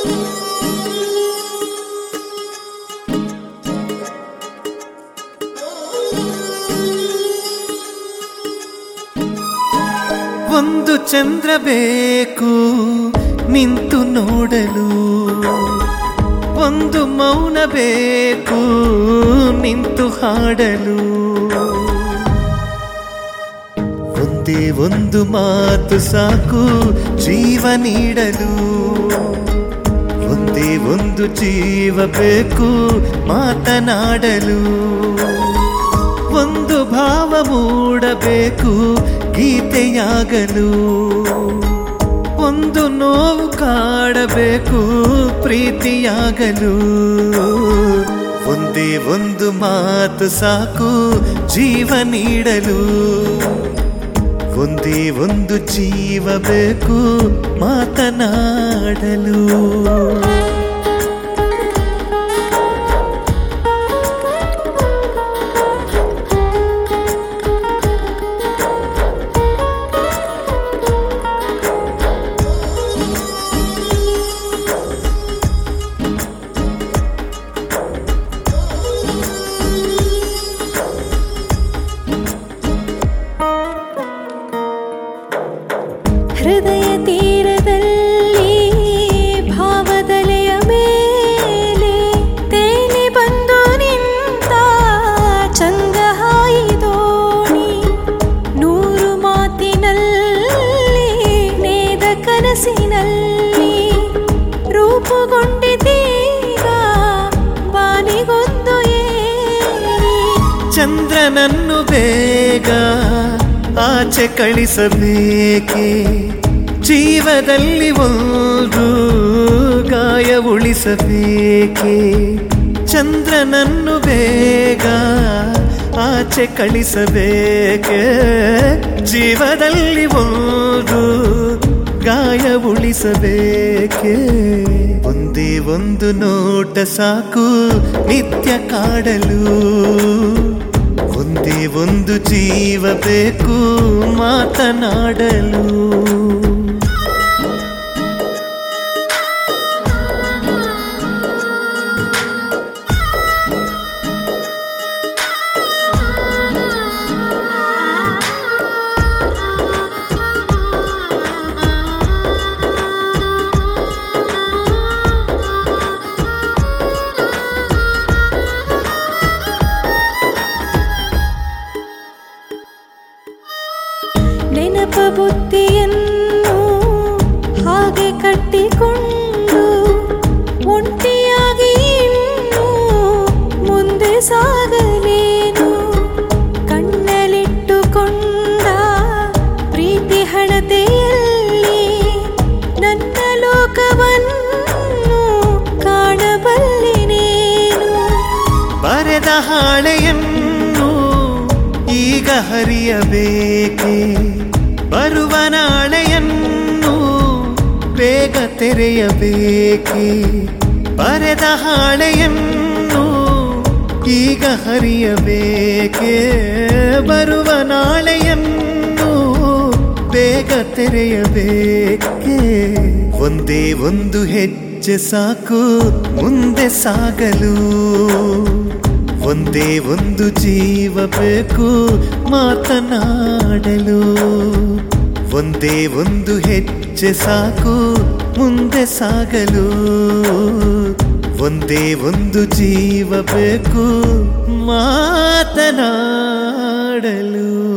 ಒಂದು ಚಂದ್ರ ಬೇಕು ನಿಂತು ನೋಡಲು ಒಂದು ಮೌನ ಬೇಕು ನಿಂತು ಹಾಡಲು ಒಂದೇ ಒಂದು ಮಾತು ಸಾಕು ಜೀವ ನೀಡಲು ಒಂದೇ ಒಂದು ಜೀವ ಬೇಕು ಮಾತನಾಡಲು ಒಂದು ಭಾವ ಮೂಡಬೇಕು ಗೀತೆಯಾಗಲು ಒಂದು ನೋವು ಕಾಡಬೇಕು ಪ್ರೀತಿಯಾಗಲು ಒಂದೇ ಒಂದು ಮಾತು ಸಾಕು ಜೀವ ನೀಡಲು ಒಂದೇ ಒಂದು ಜೀವ ಬೇಕು ಮಾತನಾಡಲು ಹೃದಯ ತೀರದಲ್ಲಿ ಭಾವದಲೆಯ ಮೇಲೆ ತೇಲಿ ಬಂದು ನಿಂತ ಚಂಗಹಾಯಿ ದೋಣಿ ನೂರು ಮಾತಿನಲ್ಲಿ ನೇದ ಕನಸಿನಲ್ಲಿ ರೂಪುಗೊಂಡಿದ್ದೀಗ ಬಾನಿಗೊಂದು ಏರಿ ಚಂದ್ರನನ್ನು ಬೇಗ ಆಚೆ ಕಳಿಸಬೇಕೆ ಜೀವದಲ್ಲಿ ಒಂದು ಗಾಯ ಉಳಿಸಬೇಕೆ ಚಂದ್ರನನ್ನು ಬೇಗ ಆಚೆ ಕಳಿಸಬೇಕೆ ಜೀವದಲ್ಲಿ ಒಂದು ಗಾಯ ಉಳಿಸಬೇಕೆ ಒಂದೇ ಒಂದು ನೋಟ ಸಾಕು ನಿತ್ಯ ಕಾಡಲು ಒಂದೇ ಒಂದು ಜೀವ ಬೇಕು ಮಾತನಾಡಲು ನೆನಪ ಬುದ್ಧಿಯನ್ನು ಹಾಗೆ ಕಟ್ಟಿಕೊಂಡು ಒಂಟಿಯಾಗಿ ಇನ್ನು ಮುಂದೆ ಸಾಗಲೇನು ಕಣ್ಣಲ್ಲಿಟ್ಟುಕೊಂಡ ಪ್ರೀತಿ ಹಣತೆಯಲ್ಲಿ ನನ್ನ ಲೋಕವನ್ನು ಕಾಣಬಲ್ಲೆನೇನು ಬರೆದ ಹಾಳೆಯನ್ನು ಈಗ ಹರಿಯಬೇಕೆ ಬರುವ ನಾಳೆಯನ್ನು ಬೇಗ ತೆರೆಯಬೇಕೆ ಬರೆದ ಹಾಳೆಯನ್ನು ಈಗ ಹರಿಯಬೇಕೆ ಬರುವ ನಾಳೆಯನ್ನು ಬೇಗ ತೆರೆಯಬೇಕೆ ಒಂದೇ ಒಂದು ಹೆಜ್ಜೆ ಸಾಕು ಮುಂದೆ ಸಾಗಲು ಒಂದೇ ಒಂದು ಜೀವ ಬೇಕು ಮಾತನಾಡಲು ಒಂದೇ ಒಂದು ಹೆಜ್ಜೆ ಸಾಕು ಮುಂದೆ ಸಾಗಲು ಒಂದೇ ಒಂದು ಜೀವ ಬೇಕು ಮಾತನಾಡಲು